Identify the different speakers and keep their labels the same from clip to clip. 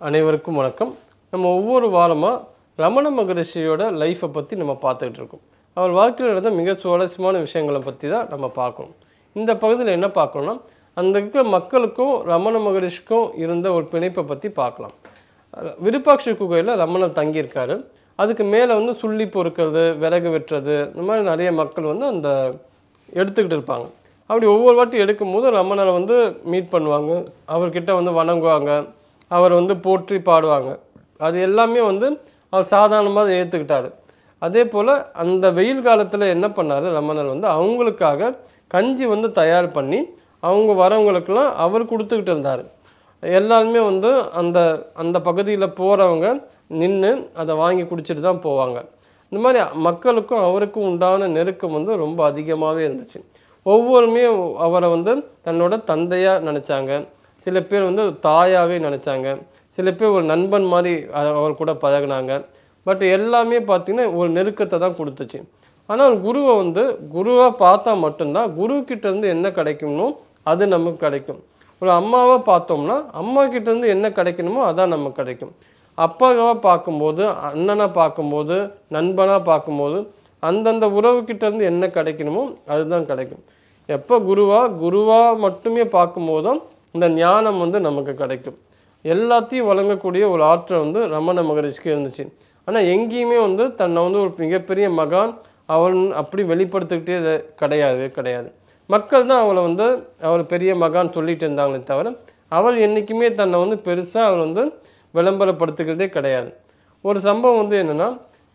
Speaker 1: அனைவருக்கும் வணக்கம் நம்ம ஒவ்வொரு வாரமாக ரமண மகரிஷியோட லைஃப்பை பற்றி நம்ம பார்த்துக்கிட்டு இருக்கோம் அவர் வாழ்க்கையில் நடந்த மிக சுவாரஸ்யமான விஷயங்களை பற்றி தான் நம்ம பார்க்கணும் இந்த பகுதியில் என்ன பார்க்கணும்னா அந்த இருக்கிற மக்களுக்கும் ரமண மகரிஷிக்கும் இருந்த ஒரு பிணைப்பை பற்றி பார்க்கலாம் அஹ் விருப்பாட்சி குகையில் ரமணர் தங்கியிருக்காரு அதுக்கு மேலே வந்து சுள்ளி பொறுக்கிறது விறகு வெட்டுறது இந்த மாதிரி நிறைய மக்கள் வந்து அந்த எடுத்துக்கிட்டு இருப்பாங்க அப்படி ஒவ்வொரு வாட்டி எடுக்கும்போது ரமணரை வந்து மீட் பண்ணுவாங்க அவர்கிட்ட வந்து வணங்குவாங்க அவர் வந்து போற்றி பாடுவாங்க அது எல்லாமே வந்து அவர் சாதாரணமாக ஏற்றுக்கிட்டாரு அதே போல் அந்த வெயில் காலத்தில் என்ன பண்ணார் ரமணர் வந்து அவங்களுக்காக கஞ்சி வந்து தயார் பண்ணி அவங்க வரவங்களுக்கெல்லாம் அவர் கொடுத்துக்கிட்டு இருந்தார் எல்லாருமே வந்து அந்த அந்த பகுதியில் போகிறவங்க நின்று அதை வாங்கி குடிச்சிட்டு தான் போவாங்க இந்த மாதிரி மக்களுக்கும் அவருக்கும் உண்டான நெருக்கம் வந்து ரொம்ப அதிகமாகவே இருந்துச்சு ஒவ்வொருமே அவரை வந்து தன்னோட தந்தையாக நினச்சாங்க சில பேர் வந்து தாயாகவே நினச்சாங்க சில பேர் ஒரு நண்பன் மாதிரி அ- அவர் கூட பழகுனாங்க பட் எல்லாமே பார்த்திங்கன்னா ஒரு நெருக்கத்தை தான் கொடுத்துச்சு ஆனால் குருவை வந்து குருவாக பார்த்தா மட்டும்தான் குரு கிட்ட இருந்து என்ன கிடைக்குமோ அது நமக்கு கிடைக்கும் ஒரு அம்மாவை பார்த்தோம்னா அம்மா கிட்ட இருந்து என்ன கிடைக்கணுமோ அதான் நமக்கு கிடைக்கும் அப்பாவை பார்க்கும்போது அண்ணனை பார்க்கும்போது நண்பனாக பார்க்கும்போது அந்தந்த உறவுக்கிட்ட இருந்து என்ன கிடைக்கணுமோ அதுதான் கிடைக்கும் எப்போ குருவா குருவா மட்டுமே பார்க்கும்போது தான் இந்த ஞானம் வந்து நமக்கு கிடைக்கும் எல்லாத்தையும் வழங்கக்கூடிய ஒரு ஆற்றல் வந்து ரமண மகரிஷிக்கு இருந்துச்சு ஆனால் எங்கேயுமே வந்து தன்னை வந்து ஒரு மிகப்பெரிய மகான் அவன் அப்படி வெளிப்படுத்திக்கிட்டே இது கிடையவே கிடையாது மக்கள் தான் அவளை வந்து அவர் பெரிய மகான் சொல்லிட்டு இருந்தாங்களே தவிர அவர் என்றைக்குமே தன்னை வந்து பெருசாக அவர் வந்து விளம்பரப்படுத்திக்கிறதே கிடையாது ஒரு சம்பவம் வந்து என்னென்னா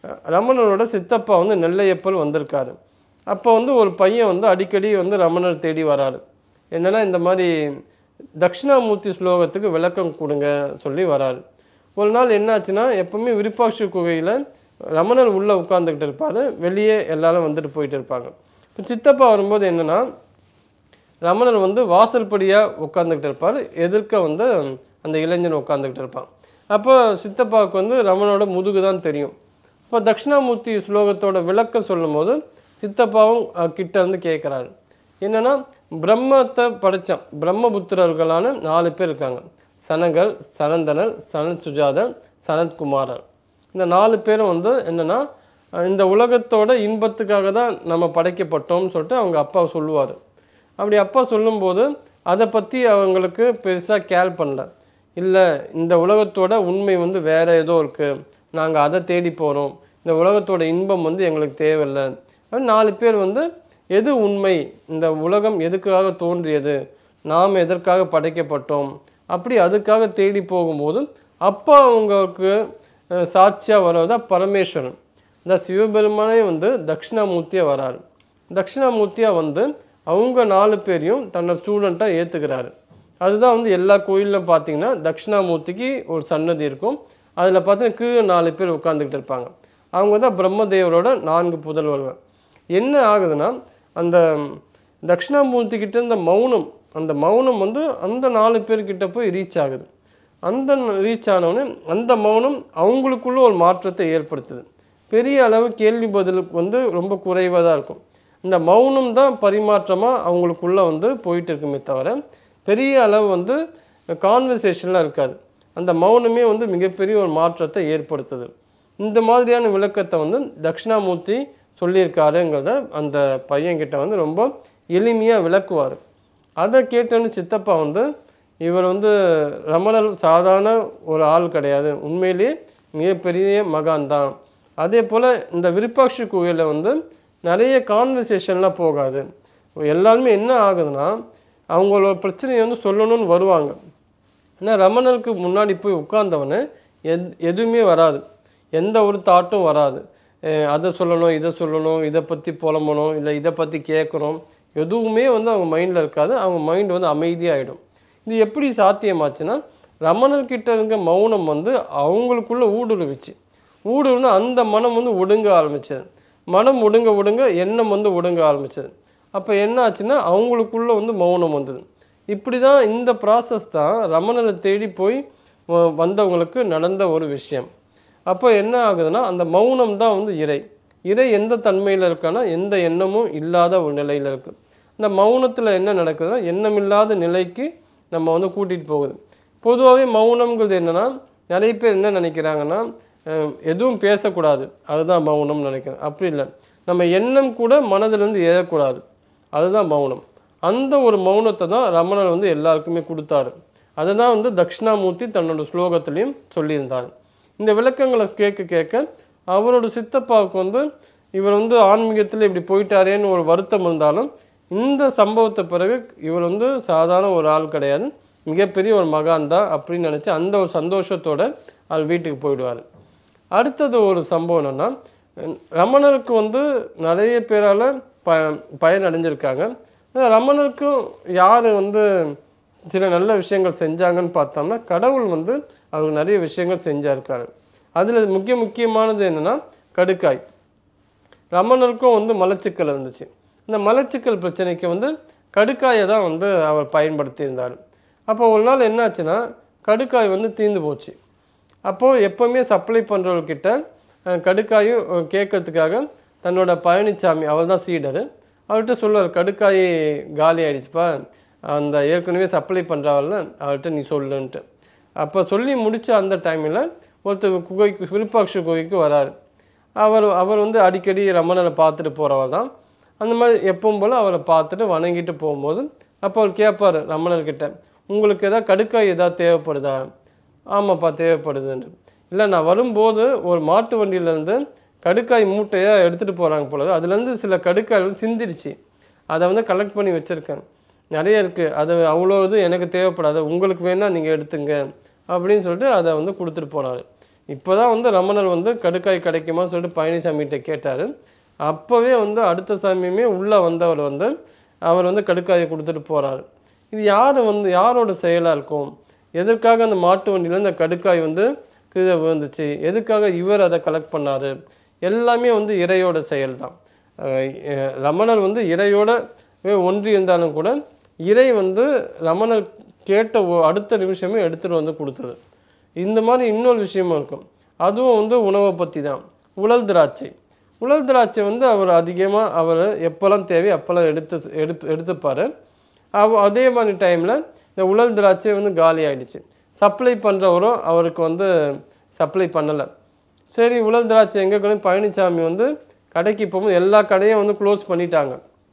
Speaker 1: ரமணனோட சித்தப்பா வந்து நெல்லையப்பல் வந்திருக்காரு அப்போ வந்து ஒரு பையன் வந்து அடிக்கடி வந்து ரமணர் தேடி வராரு என்னென்னா இந்த மாதிரி தட்சிணாமூர்த்தி ஸ்லோகத்துக்கு விளக்கம் கொடுங்க சொல்லி வராரு ஒரு நாள் என்னாச்சுன்னா எப்பவுமே விருப்பாட்சி குகையில் ரமணர் உள்ளே உட்காந்துக்கிட்டு இருப்பார் வெளியே எல்லாரும் வந்துட்டு போயிட்டு இருப்பாங்க இப்போ சித்தப்பா வரும்போது என்னென்னா ரமணர் வந்து வாசல்படியாக உட்காந்துக்கிட்டு இருப்பார் எதிர்க்க வந்து அந்த இளைஞன் உட்காந்துக்கிட்டு இருப்பான் அப்போ சித்தப்பாவுக்கு வந்து ரமணோட முதுகு தான் தெரியும் இப்போ தட்சிணாமூர்த்தி ஸ்லோகத்தோட விளக்கம் சொல்லும்போது சித்தப்பாவும் அஹ், கிட்ட இருந்து கேட்குறாரு என்னன்னா பிரம்மத்தை படைச்சான் பிரம்மபுத்திரர்களான நாலு பேர் இருக்காங்க சனகர் சனந்தனர் சனத் சுஜாதர் சனத்குமாரர் இந்த நாலு பேரும் வந்து என்னன்னா அஹ், இந்த உலகத்தோட இன்பத்துக்காக தான் நம்ம படைக்கப்பட்டோம்னு சொல்லிட்டு அவங்க அப்பா சொல்லுவார் அப்படி அப்பா சொல்லும்போது அதை பற்றி அவங்களுக்கு பெருசாக கேர் பண்ணல இல்லை இந்த உலகத்தோட உண்மை வந்து வேற ஏதோ இருக்குது நாங்கள் அதை தேடி போகிறோம் இந்த உலகத்தோட இன்பம் வந்து எங்களுக்கு தேவையில்லை அது நாலு பேர் வந்து எது உண்மை இந்த உலகம் எதுக்காக தோன்றியது நாம் எதற்காக படைக்கப்பட்டோம் அப்படி அதுக்காக தேடி போகும்போது அப்பா அவங்களுக்கு சாட்சியாக வர்றதா பரமேஸ்வரன் இந்த சிவபெருமானே வந்து தட்சிணாமூர்த்தியாக வராரு தட்சிணாமூர்த்தியாக வந்து அவங்க நாலு பேரையும் தன்னோட ஸ்டூடெண்ட்டாக ஏற்றுக்கிறாரு அதுதான் வந்து எல்லா கோயிலும் பார்த்தீங்கன்னா தட்சிணாமூர்த்திக்கு ஒரு சன்னதி இருக்கும் அதில் பார்த்தீங்கன்னா கீழே நாலு பேர் உட்காந்துக்கிட்டு இருப்பாங்க அவங்க தான் பிரம்மதேவரோட நான்கு புதல்வர்கள் என்ன ஆகுதுன்னா அந்த தட்சிணாமூர்த்தி கிட்ட இருந்த மௌனம் அந்த மௌனம் வந்து அந்த நாலு பேர்கிட்ட போய் ரீச் ஆகுது அந்த ரீச் ஆனவுடனே அந்த மௌனம் அவங்களுக்குள்ள ஒரு மாற்றத்தை ஏற்படுத்துது பெரிய அளவு கேள்வி பதிலுக்கு வந்து ரொம்ப குறைவாக தான் இருக்கும் இந்த மௌனம் தான் பரிமாற்றமாக அவங்களுக்குள்ள வந்து போயிட்டு இருக்குமே தவிர பெரிய அளவு வந்து கான்வர்சேஷன்லாம் இருக்காது அந்த மௌனமே வந்து மிகப்பெரிய ஒரு மாற்றத்தை ஏற்படுத்துது இந்த மாதிரியான விளக்கத்தை வந்து தட்சிணாமூர்த்தி சொல்லியிருக்காருங்கிறத அந்த பையன்கிட்ட வந்து ரொம்ப எளிமையாக விளக்குவார் அதை கேட்டோன்னு சித்தப்பா வந்து இவர் வந்து ரமணர் சாதாரண ஒரு ஆள் கிடையாது உண்மையிலேயே மிகப்பெரிய மகான் தான் அதே போல் இந்த விருப்பாட்சி கோயிலில் வந்து நிறைய கான்வர்சேஷன்லாம் போகாது எல்லாருமே என்ன ஆகுதுன்னா அவங்களோட பிரச்சனையை வந்து சொல்லணும்னு வருவாங்க ஏன்னா ரமணருக்கு முன்னாடி போய் உட்கார்ந்தவனே எத் எதுவுமே வராது எந்த ஒரு தாட்டும் வராது அஹ் அதை சொல்லணும் இதை சொல்லணும் இதை பற்றி புலம்பணும் இல்லை இதை பற்றி கேட்கணும் எதுவுமே வந்து அவங்க மைண்டில் இருக்காது அவங்க மைண்ட் வந்து அமைதியாகிடும் இது எப்படி சாத்தியமாச்சுன்னா ரமணர்கிட்ட இருக்க மௌனம் வந்து அவங்களுக்குள்ள ஊடுருவிச்சு ஊடுருவினா அந்த மனம் வந்து ஒடுங்க ஆரம்பிச்சது மனம் ஒடுங்க ஒடுங்க எண்ணம் வந்து ஒடுங்க ஆரம்பிச்சது அப்போ என்ன ஆச்சுன்னா அவங்களுக்குள்ள வந்து மௌனம் வந்தது இப்படி தான் இந்த ப்ராசஸ் தான் ரமணரை தேடி போய் வ- வந்தவங்களுக்கு நடந்த ஒரு விஷயம் அப்போ என்ன ஆகுதுன்னா அந்த மௌனம் தான் வந்து இறை இறை எந்த தன்மையில் இருக்கான்னா எந்த எண்ணமும் இல்லாத ஒரு நிலையில் இருக்குது இந்த மௌனத்தில் என்ன நடக்குதுன்னா எண்ணமில்லாத நிலைக்கு நம்ம வந்து கூட்டிகிட்டு போகுது பொதுவாகவே மௌனம்ங்கிறது என்னென்னா நிறைய பேர் என்ன நினைக்கிறாங்கன்னா அஹ், எதுவும் பேசக்கூடாது அதுதான் மௌனம்னு நினைக்கிறேன் அப்படி இல்லை நம்ம எண்ணம் கூட மனதிலிருந்து எழக்கூடாது அதுதான் மௌனம் அந்த ஒரு மௌனத்தை தான் ரமணர் வந்து எல்லாருக்குமே கொடுத்தாரு அதை தான் வந்து தட்சிணாமூர்த்தி தன்னோட ஸ்லோகத்திலையும் சொல்லியிருந்தார் இந்த விளக்கங்களை கேட்க கேட்க அவரோட சித்தப்பாவுக்கு வந்து இவர் வந்து ஆன்மீகத்தில் இப்படி போயிட்டாரேன்னு ஒரு வருத்தம் இருந்தாலும் இந்த சம்பவத்தை பிறகு இவர் வந்து சாதாரண ஒரு ஆள் கிடையாது மிகப்பெரிய ஒரு மகான் தான் அப்படின்னு நினச்சி அந்த ஒரு சந்தோஷத்தோட அவர் வீட்டுக்கு போயிடுவார் அடுத்தது ஒரு சம்பவம் என்னென்னா ரமணருக்கு வந்து நிறைய பேரால் ப பயன் அடைஞ்சிருக்காங்க ஆனா ரமணருக்கும் யார் வந்து சில நல்ல விஷயங்கள் செஞ்சாங்கன்னு பார்த்தோம்னா கடவுள் வந்து அவருக்கு நிறைய விஷயங்கள் செஞ்சாருக்காரு அதில் முக்கிய முக்கியமானது என்னென்னா கடுக்காய் ரமணருக்கும் வந்து மலச்சிக்கல் இருந்துச்சு இந்த மலச்சிக்கல் பிரச்சனைக்கு வந்து கடுக்காயை தான் வந்து அவர் பயன்படுத்தியிருந்தார் அப்போ ஒரு நாள் என்னாச்சுன்னா கடுக்காய் வந்து தீர்ந்து போச்சு அப்போது எப்போவுமே சப்ளை பண்ணுறவர்கிட்ட கடுக்காயும் அஹ், கேட்கறதுக்காக தன்னோட பழனிசாமி அவர் தான் சீடர் அவர்கிட்ட சொல்லுவார் கடுக்காய் காலி ஆயிடுச்சுப்பா அந்த ஏற்கனவே சப்ளை பண்ணுறாவில் அவர்கிட்ட நீ சொல்லுன்ட்டு அப்போ சொல்லி முடிச்ச அந்த டைமில் ஒருத்தர் குகைக்கு விருப்பாட்சி குகைக்கு வராரு அவர் அவர் வந்து அடிக்கடி ரமணனை பார்த்துட்டு போகிறவர் தான் அந்த மாதிரி எப்பவும் போல் அவரை பார்த்துட்டு வணங்கிட்டு போகும்போது அப்போ அவர் கேட்பார் ரமணர்கிட்ட உங்களுக்கு எதாவது கடுக்காய் எதாவது தேவைப்படுதா ஆமாப்பா தேவைப்படுதுன்று இல்லை நான் வரும்போது ஒரு மாட்டு வண்டியிலேருந்து கடுக்காய் மூட்டையாக எடுத்துகிட்டு போகிறாங்க போல அதுலேருந்து சில கடுக்காய் வந்து சிந்திருச்சு அதை வந்து கலெக்ட் பண்ணி வச்சுருக்கேன் நிறைய இருக்குது அது அவ்வளோ இது எனக்கு தேவைப்படாது உங்களுக்கு வேணால் நீங்கள் எடுத்துங்க அப்படின்னு சொல்லிட்டு அதை வந்து கொடுத்துட்டு போனார் இப்போ தான் வந்து ரமணர் வந்து கடுக்காய் கிடைக்குமான்னு சொல்லிட்டு பழனிசாமிகிட்ட கேட்டார் அப்போவே வந்து அடுத்த சாமியுமே உள்ளே வந்தவர் வந்து அவர் வந்து கடுக்காயை கொடுத்துட்டு போகிறாரு இது யார் வந்து யாரோட செயலாக இருக்கும் எதற்காக அந்த மாட்டு வண்டியில இந்த கடுக்காய் வந்து கீழே விழுந்துச்சு எதுக்காக இவர் அதை கலெக்ட் பண்ணார் எல்லாமே வந்து இறையோட செயல் தான் ரமணர் வந்து இறையோட ஒன்றி இருந்தாலும் கூட இறை வந்து ரமணர் கேட்ட ஒ- அடுத்த நிமிஷமே எடுத்துகிட்டு வந்து கொடுத்தது இந்த மாதிரி இன்னொரு விஷயமும் இருக்கும் அதுவும் வந்து உணவை பற்றி தான் உலர் திராட்சை உலர் திராட்சை வந்து அவர் அதிகமாக அவர் எப்போல்லாம் தேவை அப்போல்லாம் எடுத்து எடுத்து எடுத்துப்பார் அவ அதே மாதிரி டைமில் இந்த உலர் திராட்சை வந்து காலி ஆயிடுச்சு சப்ளை பண்ணுறவரும் அவருக்கு வந்து சப்ளை பண்ணலை சரி உலர் திராட்சை எங்கே கொண்டு பழனிசாமி வந்து கடைக்கு போகும்போது எல்லா கடையும் வந்து க்ளோஸ் பண்ணிட்டாங்க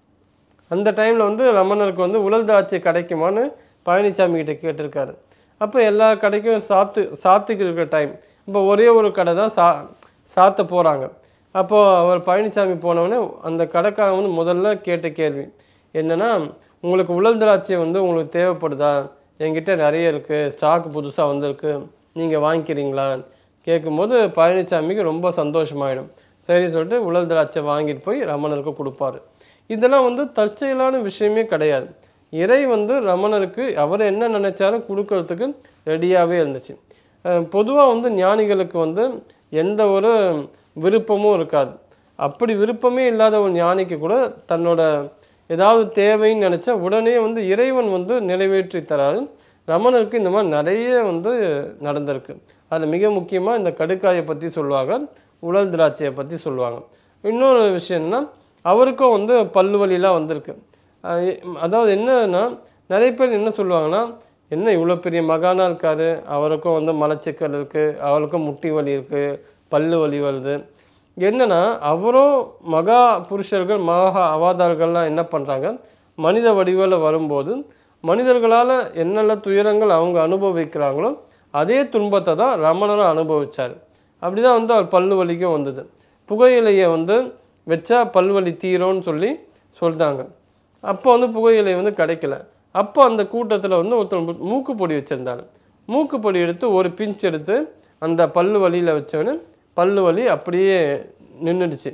Speaker 1: அந்த டைமில் வந்து ரமணருக்கு வந்து உலர் திராட்சை கிடைக்குமான்னு பழனிசாமி கிட்ட கேட்டிருக்காரு அப்போ எல்லா கடைக்கும் சாத்து சாத்துக்கு இருக்கிற டைம் இப்போ ஒரே ஒரு கடை தான் சா சாத்த போகிறாங்க அப்போது அவர் பழனிசாமி போனவுடனே அந்த கடைக்காரன் வந்து முதல்ல கேட்ட கேள்வி என்னென்னா உங்களுக்கு உலர் திராட்சை வந்து உங்களுக்கு தேவைப்படுதா என்கிட்ட நிறைய இருக்குது ஸ்டாக் புதுசாக வந்திருக்கு நீங்கள் வாங்கிக்கிறீங்களா கேட்கும்போது பழனிசாமிக்கு ரொம்ப சந்தோஷமாயிடும் சரி சொல்லிட்டு உலர் திராட்சை வாங்கிட்டு போய் ரமணருக்கு கொடுப்பாரு இதெல்லாம் வந்து தற்செயலான விஷயமே கிடையாது இறை வந்து ரமணருக்கு அவர் என்ன நினைச்சாலும் கொடுக்கறதுக்கு ரெடியாகவே இருந்துச்சு பொதுவாக வந்து ஞானிகளுக்கு வந்து எந்த ஒரு விருப்பமும் இருக்காது அப்படி விருப்பமே இல்லாத ஒரு ஞானிக்கு கூட தன்னோட ஏதாவது தேவைன்னு நினச்சா உடனே வந்து இறைவன் வந்து நிறைவேற்றி தராரு ரமணருக்கு இந்த மாதிரி நிறைய வந்து நடந்திருக்கு அதில் மிக முக்கியமாக இந்த கடுக்காயை பற்றி சொல்லுவாங்க உலர் திராட்சையை பற்றி சொல்லுவாங்க இன்னொரு விஷயம்னா அவருக்கும் வந்து பல்லு வலிலாம் வந்திருக்கு அஹ் அதாவது என்னன்னா நிறைய பேர் என்ன சொல்லுவாங்கன்னா என்ன இவ்வளோ பெரிய மகானாக இருக்காரு அவருக்கும் வந்து மலச்சிக்கல் இருக்குது அவருக்கும் முட்டி வலி இருக்குது பல்லு வலி வருது என்னன்னா அவரும் மகா புருஷர்கள் மகா அவதார்கள்லாம் என்ன பண்ணுறாங்க மனித வடிவில் வரும்போது மனிதர்களால் என்னென்ன துயரங்கள் அவங்க அனுபவிக்கிறாங்களோ அதே துன்பத்தை தான் ரமணரும் அனுபவிச்சார் அப்படி தான் வந்து அவர் பல்லு வலிக்கும் வந்தது புகையிலையை வந்து வச்சா பல்வலி தீரும்னு சொல்லி சொல்லிட்டாங்க அப்போ வந்து புகையிலை வந்து கிடைக்கல அப்போ அந்த கூட்டத்தில் வந்து ஒருத்தர் மூ- மூக்குப்பொடி வச்சுருந்தாங்க மூக்குப்பொடி எடுத்து ஒரு பிஞ்ச் எடுத்து அந்த பல்லு வலியில் வச்சவொடனே பல்லு வலி அப்படியே நின்றுடுச்சு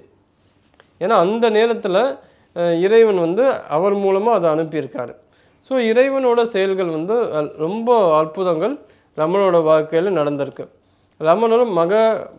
Speaker 1: ஏன்னா அந்த நேரத்தில் இறைவன் வந்து அவர் மூலமாக அதை அனுப்பியிருக்காரு ஸோ இறைவனோட செயல்கள் வந்து அஹ், ரொம்ப அற்புதங்கள் ரமணோட வாழ்க்கையில் நடந்திருக்கு ரமணரும் மக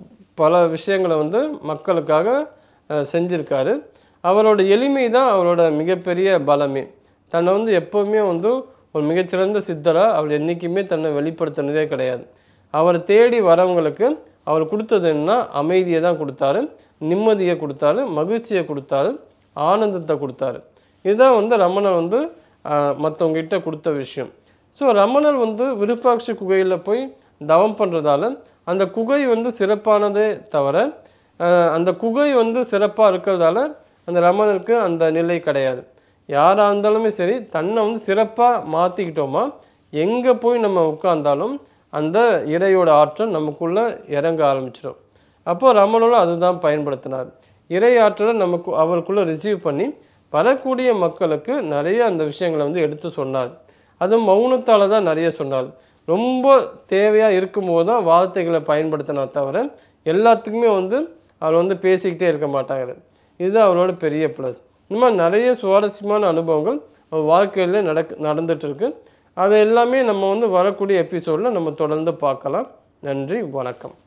Speaker 1: பல விஷயங்களை வந்து மக்களுக்காக அஹ், செஞ்சிருக்காரு அவரோட எளிமை தான் அவரோட மிகப்பெரிய பலமே தன்னை வந்து எப்போவுமே வந்து ஒரு மிகச்சிறந்த சித்தராக அவர் என்றைக்குமே தன்னை வெளிப்படுத்தினதே கிடையாது அவர் தேடி வரவங்களுக்கு அவர் கொடுத்தது என்ன அமைதியை தான் கொடுத்தாரு நிம்மதியை கொடுத்தாரு மகிழ்ச்சியை கொடுத்தாரு ஆனந்தத்தை கொடுத்தாரு இதுதான் வந்து ரமணர் வந்து மற்றவங்ககிட்ட கொடுத்த விஷயம் ஸோ ரமணர் வந்து விருப்பாட்சி குகையில் போய் தவம் பண்ணுறதால அந்த குகை வந்து சிறப்பானதே தவிர அஹ், அந்த குகை வந்து சிறப்பாக இருக்கிறதால அந்த ரமணருக்கு அந்த நிலை கிடையாது யாராக இருந்தாலுமே சரி தன்னை வந்து சிறப்பாக மாற்றிக்கிட்டோமா எங்கே போய் நம்ம உட்கார்ந்தாலும் அந்த இறையோட ஆற்றல் நமக்குள்ளே இறங்க ஆரம்பிச்சிடும் அப்போ ரமணனும் அதுதான் பயன்படுத்தினார் இறை ஆற்றலை நமக்கு அவருக்குள்ளே ரிசீவ் பண்ணி வரக்கூடிய மக்களுக்கு நிறைய அந்த விஷயங்களை வந்து எடுத்து சொன்னார் அதுவும் மௌனத்தால் தான் நிறைய சொன்னார் ரொம்ப தேவையாக இருக்கும்போது தான் வார்த்தைகளை பயன்படுத்தினா தவிர எல்லாத்துக்குமே வந்து அவர் வந்து பேசிக்கிட்டே இருக்க மாட்டாங்க இதுதான் அவரோட பெரிய ப்ளஸ் இந்த மாதிரி நிறைய சுவாரஸ்யமான அனுபவங்கள் அவர் வாழ்க்கையில் நடக்க நடந்துட்டு இருக்கு அதை எல்லாமே நம்ம வந்து வரக்கூடிய எபிசோடில் நம்ம தொடர்ந்து பார்க்கலாம் நன்றி வணக்கம்